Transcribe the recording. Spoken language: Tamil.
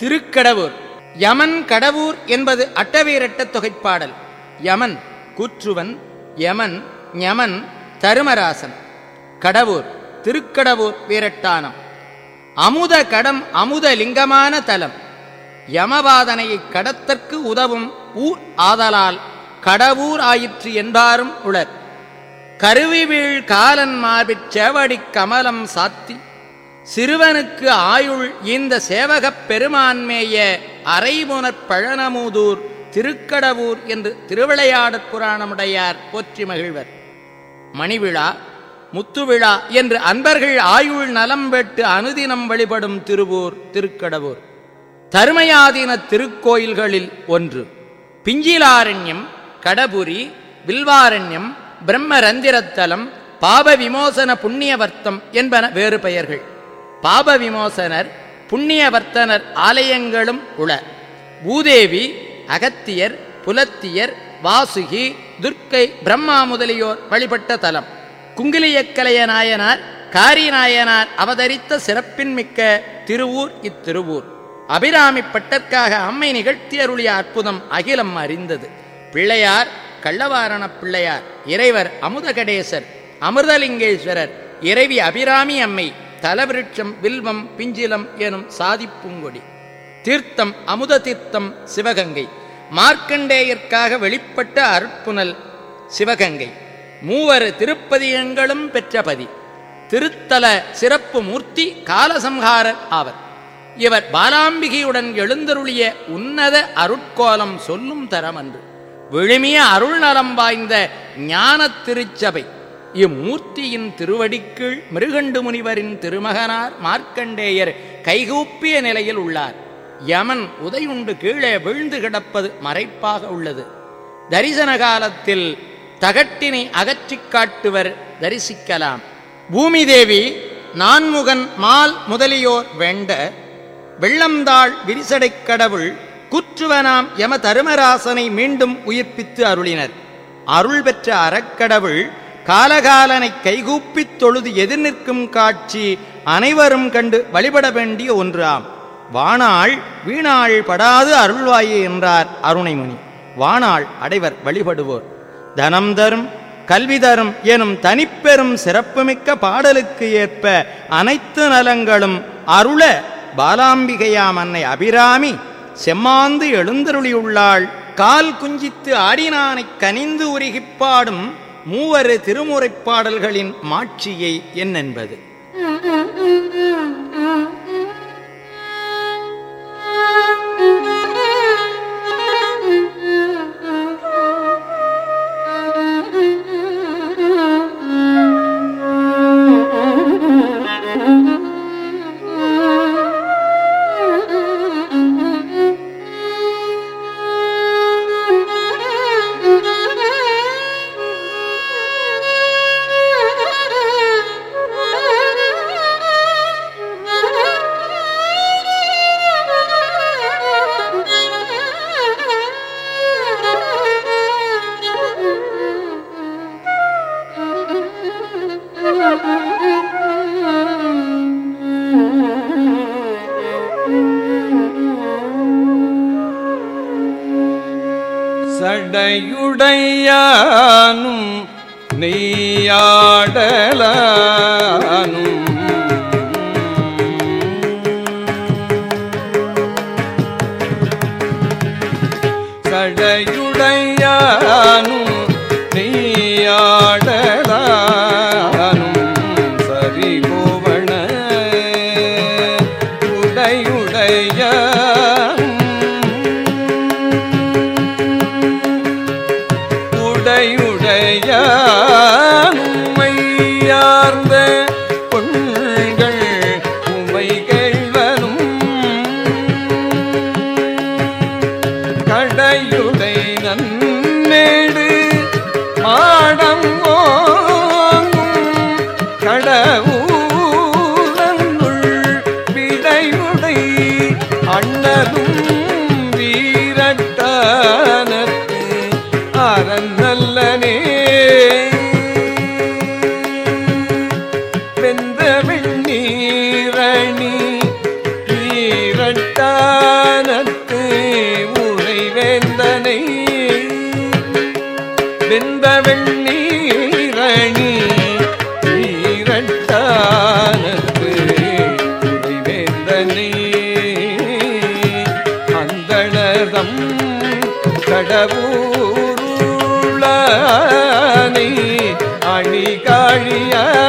திருக்கடவூர் யமன் கடவூர் என்பது அட்டவீரட்ட தொகைப்பாடல் யமன் கூற்றுவன் யமன் ஞமன் தருமராசன் கடவூர் திருக்கடவூர் வீரட்டானம் அமுத கடம் அமுத லிங்கமான தலம் யமவாதனையை கடத்தற்கு உதவும் ஊர் ஆதலால் கடவூர் ஆயிற்று என்பாரும் உளர் கருவிவீழ் காலன் மார்பிற் சேவடிக் கமலம் சாத்தி சிறுவனுக்கு ஆயுள் இந்த சேவகப் பெருமான்மேய அரைமுனற் பழனமூதூர் திருக்கடவூர் என்று திருவிளையாடற் புராணமுடையார் போற்றி மகிழ்வர் மணிவிழா முத்துவிழா என்று அன்பர்கள் ஆயுள் நலம் பெற்று அனுதினம் வழிபடும் திருவூர் திருக்கடவூர் தருமயாதீன திருக்கோயில்களில் ஒன்று பிஞ்சிலாரண்யம் கடபுரி வில்வாரண்யம் பிரம்மரந்திரத்தலம் பாப விமோசன புண்ணியவர்த்தம் என்பன வேறு பெயர்கள் பாப விமோசனர் புண்ணியவர்த்தனர் ஆலயங்களும் உள பூதேவி அகத்தியர் புலத்தியர் வாசுகி துர்க்கை பிரம்மா முதலியோர் வழிபட்ட தலம் குங்கிலியக்கலைய நாயனார் காரி நாயனார் அவதரித்த சிறப்பின் மிக்க திருவூர் இத்திருவூர் அபிராமி பட்டற்காக அம்மை நிகழ்த்தி அருளிய அற்புதம் அகிலம் அறிந்தது பிள்ளையார் கள்ளவாரண பிள்ளையார் இறைவர் அமுதகடேசர் அமிர்தலிங்கேஸ்வரர் இறைவி அபிராமி அம்மை தலவிருட்சம் வில்வம் பிஞ்சிலம் எனும் சாதிப்பூங்கொடி தீர்த்தம் அமுத தீர்த்தம் சிவகங்கை மார்க்கண்டேயர்க்காக வெளிப்பட்ட அருட்புனல் சிவகங்கை மூவரு திருப்பதியங்களும் பெற்ற பதி திருத்தல சிறப்பு மூர்த்தி காலசம்ஹாரர் ஆவர் இவர் பாலாம்பிகையுடன் எழுந்தருளிய உன்னத அருட்கோலம் சொல்லும் தரம் அன்று விழுமிய அருள் நலம் வாய்ந்த ஞானத் திருச்சபை இம்மூர்த்தியின் திருவடிக்கீழ் மிருகண்டு முனிவரின் திருமகனார் மார்க்கண்டேயர் கைகூப்பிய நிலையில் உள்ளார் யமன் உதையுண்டு கீழே வீழ்ந்து கிடப்பது மறைப்பாக உள்ளது தரிசன காலத்தில் தகட்டினை அகற்றிக் காட்டுவர் தரிசிக்கலாம் பூமிதேவி நான்முகன் மால் முதலியோர் வேண்ட வெள்ளம்தாள் விரிசடைக் கடவுள் குற்றுவனாம் யம தருமராசனை மீண்டும் உயிர்ப்பித்து அருளினர் அருள் பெற்ற அறக்கடவுள் காலகாலனை கைகூப்பித் தொழுது எதிர் நிற்கும் காட்சி அனைவரும் கண்டு வழிபட வேண்டிய ஒன்றாம் வாணாள் வீணாள் படாது அருள்வாயே என்றார் அருணைமுனி வாணாள் அடைவர் வழிபடுவோர் தனம் தரும் கல்வி தரும் எனும் தனிப்பெரும் சிறப்புமிக்க பாடலுக்கு ஏற்ப அனைத்து நலங்களும் அருள பாலாம்பிகையாம் அன்னை அபிராமி செம்மாந்து எழுந்தருளியுள்ளாள் கால் குஞ்சித்து ஆடினானைக் கனிந்து உருகிப்பாடும் மூவரு திருமுறைப் பாடல்களின் மாட்சியை என்னென்பது சடையுடையானும் நெய்யாடலானும் சடையுடையானும் நெய்யாடலானும் சரிகோவண உடையுடைய உடையுடையார்ந்த பொண்கள் உமை கேள்வனும் கடையுடை நன்னேடு மாடம் ஓங்கும் கடவுளங்குள் விடையுடை அண்ணலும் வீரட்டானத்து அறநல்லனே வெந்த வெண்ணீரணி நீரட்டானத்து புறத்து உறைவேந்தனை வெந்த வெண்ணீரணி ஈரட்டானத்து உறைவேந்தனை அந்தணதம் கடவுருளானை அணிகாழிய